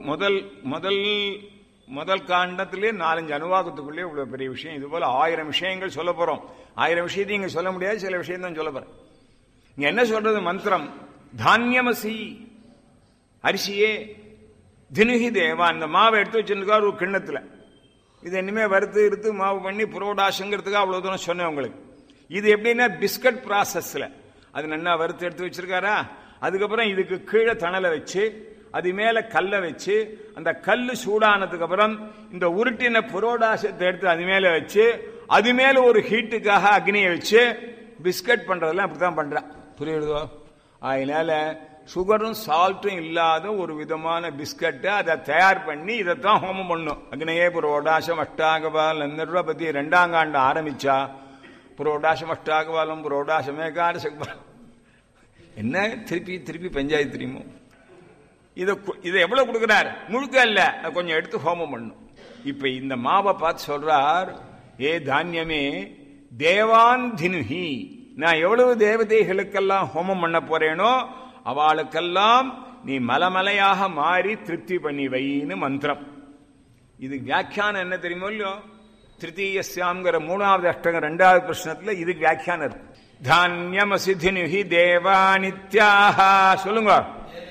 முதல் முதல் முதல் காண்டத்திலே நாலஞ்சு அனுவாகத்துக்குள்ளே இவ்வளவு பெரிய விஷயம் இது போல ஆயிரம் விஷயங்கள் சொல்ல போறோம் ஆயிரம் விஷயத்தையும் இங்க சொல்ல முடியாது சில விஷயம் தான் சொல்ல போறேன் இங்க என்ன சொல்றது மந்திரம் தானியமசி அரிசியே தினுகி தேவா அந்த மாவை எடுத்து வச்சிருக்காரு ஒரு கிண்ணத்துல இது இனிமே வறுத்து இருத்து மாவு பண்ணி புரோடாசங்கிறதுக்கு அவ்வளவு தூரம் சொன்னேன் உங்களுக்கு இது எப்படின்னா பிஸ்கட் ப்ராசஸ்ல அது நல்லா வறுத்து எடுத்து வச்சிருக்காரா அதுக்கப்புறம் இதுக்கு கீழே தணலை வச்சு அது மேல கல்லை வச்சு அந்த கல்லு சூடானதுக்கு அப்புறம் இந்த உருட்டின புரோடாசத்தை எடுத்து அது மேல வச்சு அது மேல ஒரு ஹீட்டுக்காக அக்னியை வச்சு பிஸ்கட் பண்றதெல்லாம் அப்படித்தான் பண்றா புரியுதோ அதனால சுகரும் சால்ட்டும் இல்லாத ஒரு விதமான பிஸ்கட்டை அதை தயார் பண்ணி இதைத்தான் ஹோமம் பண்ணும் அக்னியே புரோடாசம் அஷ்டாகபால் அந்த பத்தி ரெண்டாம் காண்டு ஆரம்பிச்சா புரோடாசம் அஷ்டாகபாலம் புரோடாசம் ஏகாதசகபாலம் என்ன திருப்பி திருப்பி பஞ்சாயத்து தெரியுமோ இதை இதை எவ்வளவு கொடுக்கிறார் முழுக்க இல்ல அதை கொஞ்சம் எடுத்து ஹோமம் பண்ணும் இப்ப இந்த மாவை பார்த்து சொல்றார் ஏ தானியமே தேவான் தினுஹி நான் எவ்வளவு தேவதைகளுக்கெல்லாம் ஹோமம் பண்ண போறேனோ அவளுக்கெல்லாம் நீ மலமலையாக மாறி திருப்தி பண்ணி வைன்னு மந்திரம் இது வியாக்கியானம் என்ன தெரியுமோ இல்லையோ திருத்தீயஸ்யாங்கிற மூணாவது அஷ்டகம் ரெண்டாவது பிரश्னத்துல இதுக்கு வியாக்கியானம் இருக்கு தானியமசிதினுஹி தேவா நித்யாஹா சொல்லுங்க